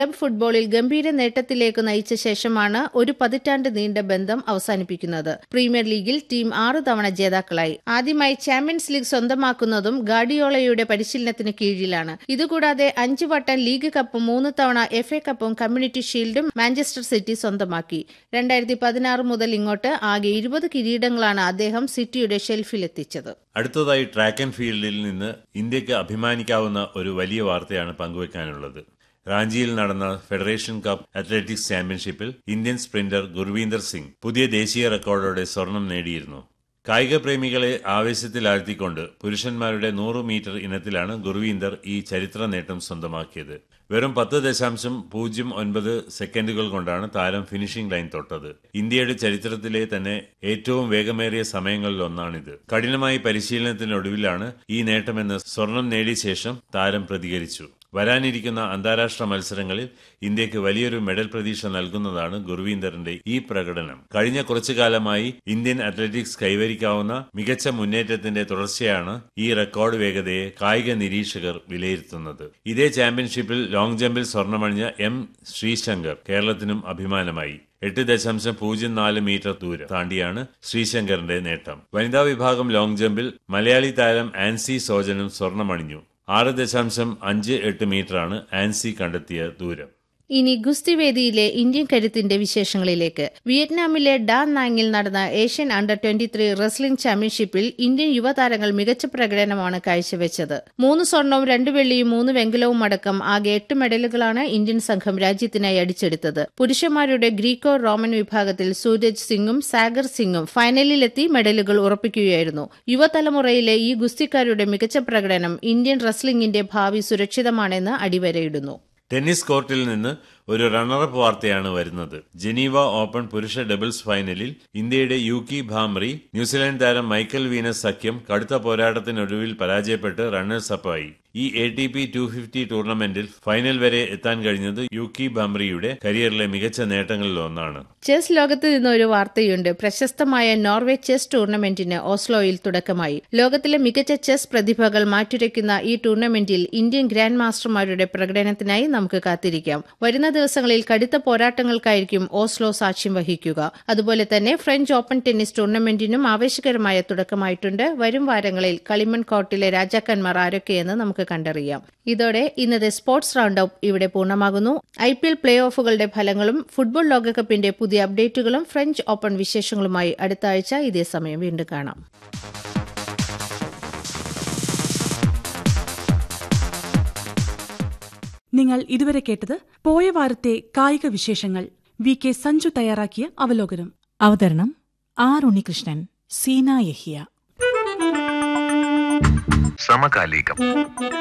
club ഫുട്ബോളിൽ ഗംഭീര നേട്ടത്തിലേക്ക് നയിച്ച ശേഷമാണ് ഒരു പതിറ്റാണ്ട് നീണ്ട ബന്ധം അവസാനിപ്പിക്കുന്നത് പ്രീമിയർ ലീഗിൽ ടീം ആറ് തവണ ജേതാക്കളായി ആദ്യമായി ചാമ്പ്യൻസ് ലീഗ് സ്വന്തമാക്കുന്നതും ഗാഡിയോളയുടെ പരിശീലനത്തിന് കീഴിലാണ് ഇതുകൂടാതെ അഞ്ചു വട്ടം ലീഗ് കപ്പും മൂന്ന് തവണ എഫ് എ കപ്പും കമ്മ്യൂണിറ്റി ഷീൽഡും മാഞ്ചസ്റ്റർ സിറ്റി സ്വന്തമാക്കി രണ്ടായിരത്തി പതിനാറ് മുതൽ ഇങ്ങോട്ട് ആകെ ഇരുപത് കിരീടങ്ങളാണ് അദ്ദേഹം സിറ്റിയുടെ ഷെൽഫിലെത്തിച്ചത് അടുത്തതായി ട്രാക്ക് ആൻഡ് ഫീൽഡിൽ നിന്ന് ഇന്ത്യക്ക് അഭിമാനിക്കാവുന്ന ഒരു വലിയ വാർത്തയാണ് പങ്കുവയ്ക്കാനുള്ളത് റാഞ്ചിയിൽ നടന്ന ഫെഡറേഷൻ കപ്പ് അത്ലറ്റിക്സ് ചാമ്പ്യൻഷിപ്പിൽ ഇന്ത്യൻ സ്പ്രിന്റർ ഗുർവീന്ദർ സിംഗ് പുതിയ ദേശീയ റെക്കോർഡോടെ സ്വർണം നേടിയിരുന്നു കായിക പ്രേമികളെ ആവേശത്തിലാഴ്ത്തിക്കൊണ്ട് പുരുഷന്മാരുടെ നൂറ് മീറ്റർ ഇനത്തിലാണ് ഗുർവീന്ദർ ഈ ചരിത്ര നേട്ടം സ്വന്തമാക്കിയത് വെറും പത്ത് ദശാംശം പൂജ്യം ഒൻപത് സെക്കൻഡുകൾ കൊണ്ടാണ് താരം ഫിനിഷിംഗ് ലൈൻ തൊട്ടത് ഇന്ത്യയുടെ ചരിത്രത്തിലെ തന്നെ ഏറ്റവും വേഗമേറിയ സമയങ്ങളിലൊന്നാണിത് കഠിനമായി പരിശീലനത്തിനൊടുവിലാണ് ഈ നേട്ടമെന്ന് സ്വർണം നേടിയ ശേഷം താരം പ്രതികരിച്ചു വരാനിരിക്കുന്ന അന്താരാഷ്ട്ര മത്സരങ്ങളിൽ ഇന്ത്യക്ക് വലിയൊരു മെഡൽ പ്രതീക്ഷ നൽകുന്നതാണ് ഗുർവീന്ദറിന്റെ ഈ പ്രകടനം കഴിഞ്ഞ കുറച്ചു കാലമായി ഇന്ത്യൻ അത്ലറ്റിക്സ് കൈവരിക്കാവുന്ന മികച്ച മുന്നേറ്റത്തിന്റെ തുടർച്ചയാണ് ഈ റെക്കോർഡ് വേഗതയെ കായിക നിരീക്ഷകർ വിലയിരുത്തുന്നത് ഇതേ ചാമ്പ്യൻഷിപ്പിൽ ലോങ് ജമ്പിൽ സ്വർണമണിഞ്ഞ എം ശ്രീശങ്കർ കേരളത്തിനും അഭിമാനമായി എട്ട് ദശാംശം പൂജ്യം നാല് മീറ്റർ ദൂരം താണ്ടിയാണ് ശ്രീശങ്കറിന്റെ നേട്ടം വനിതാ വിഭാഗം ലോങ് ജമ്പിൽ മലയാളി താരം ആൻസി സോജനും സ്വർണമണിഞ്ഞു ആറ് ദശാംശം അഞ്ച് എട്ട് മീറ്ററാണ് ആൻസി കണ്ടെത്തിയ ദൂരം ഇനി ഗുസ്തിവേദിയിലെ ഇന്ത്യൻ കരുത്തിന്റെ വിശേഷങ്ങളിലേക്ക് വിയറ്റ്നാമിലെ ഡാ നാങ്ങിൽ നടന്ന Asian under twenty three wrestling ചാമ്പ്യൻഷിപ്പിൽ ഇന്ത്യൻ യുവതാരങ്ങൾ മികച്ച പ്രകടനമാണ് കാഴ്ചവെച്ചത് മൂന്ന് സ്വർണവും രണ്ട് വെള്ളിയും മൂന്ന് വെങ്കലവും അടക്കം ആകെ എട്ട് മെഡലുകളാണ് ഇന്ത്യൻ സംഘം രാജ്യത്തിനായി അടിച്ചെടുത്തത് പുരുഷന്മാരുടെ ഗ്രീക്കോ റോമൻ വിഭാഗത്തിൽ സൂരജ് സിംഗും സാഗർ സിംഗും ഫൈനലിലെത്തി മെഡലുകൾ ഉറപ്പിക്കുകയായിരുന്നു യുവതലമുറയിലെ ഈ ഗുസ്തിക്കാരുടെ മികച്ച പ്രകടനം ഇന്ത്യൻ റെസ്ലിംഗിന്റെ ഭാവി സുരക്ഷിതമാണെന്ന് അടിവരയിടുന്നു ടെന്നീസ് കോർട്ടിൽ നിന്ന് ഒരു റണ്ണറപ്പ് വാർത്തയാണ് വരുന്നത് ജനീവ ഓപ്പൺ പുരുഷ ഡബിൾസ് ഫൈനലിൽ ഇന്ത്യയുടെ യൂക്കി ഭാംറി ന്യൂസിലാൻഡ് താരം മൈക്കൽ വീനസ് സഖ്യം കടുത്ത പോരാട്ടത്തിനൊടുവിൽ പരാജയപ്പെട്ട് റണ്ണേഴ്സ് അപ്പായി ഈ A T P two fifty ടൂർണമെന്റിൽ ഫൈനൽ വരെ എത്താൻ കഴിഞ്ഞത് യൂക്കി ഭാംറിയുടെ കരിയറിലെ മികച്ച നേട്ടങ്ങളിൽ ഒന്നാണ് ചെസ് ലോകത്ത് നിന്ന് ഒരു വാർത്തയുണ്ട് പ്രശസ്തമായ നോർവേ ചെസ് ടൂർണമെന്റിന് ഓസ്ലോയിൽ തുടക്കമായി ലോകത്തിലെ മികച്ച ചെസ് പ്രതിഭകൾ മാറ്റുരയ്ക്കുന്ന ഈ ടൂർണമെന്റിൽ ഇന്ത്യൻ ഗ്രാൻഡ് മാസ്റ്റർമാരുടെ പ്രകടനത്തിനായി നമുക്ക് കാത്തിരിക്കാം വരുന്ന ദിവസങ്ങളിൽ കടുത്ത പോരാട്ടങ്ങൾക്കായിരിക്കും ഓസ്ലോ സാക്ഷ്യം വഹിക്കുക അതുപോലെ തന്നെ ഫ്രഞ്ച് ഓപ്പൺ ടെന്നീസ് ടൂർണമെന്റിനും ആവേശകരമായ തുടക്കമായിട്ടുണ്ട് വരും വാരങ്ങളിൽ കളിമൺ കോർട്ടിലെ രാജാക്കന്മാർ ആരൊക്കെയെന്ന് നമുക്ക് കണ്ടറിയാം ഇതോടെ ഇന്നത്തെ സ്പോർട്സ് റൗണ്ട് അപ്പ് ഇവിടെ പൂർണ്ണമാകുന്നു ഐ പി എൽ പ്ലേ ഓഫുകളുടെ ഫലങ്ങളും ഫുട്ബോൾ ലോകകപ്പിന്റെ പുതിയ അപ്ഡേറ്റുകളും ഫ്രഞ്ച് ഓപ്പൺ വിശേഷങ്ങളുമായി അടുത്ത ആഴ്ച ഇതേ സമയം വീണ്ടും കാണാം നിങ്ങൾ ഇതുവരെ കേട്ടത് പോയ വാരത്തെ കായിക വിശേഷങ്ങൾ വി കെ സഞ്ജു തയ്യാറാക്കിയ അവലോകനം അവതരണം ആർ ഉണ്ണികൃഷ്ണൻ സീന യഹിയ സമകാലികം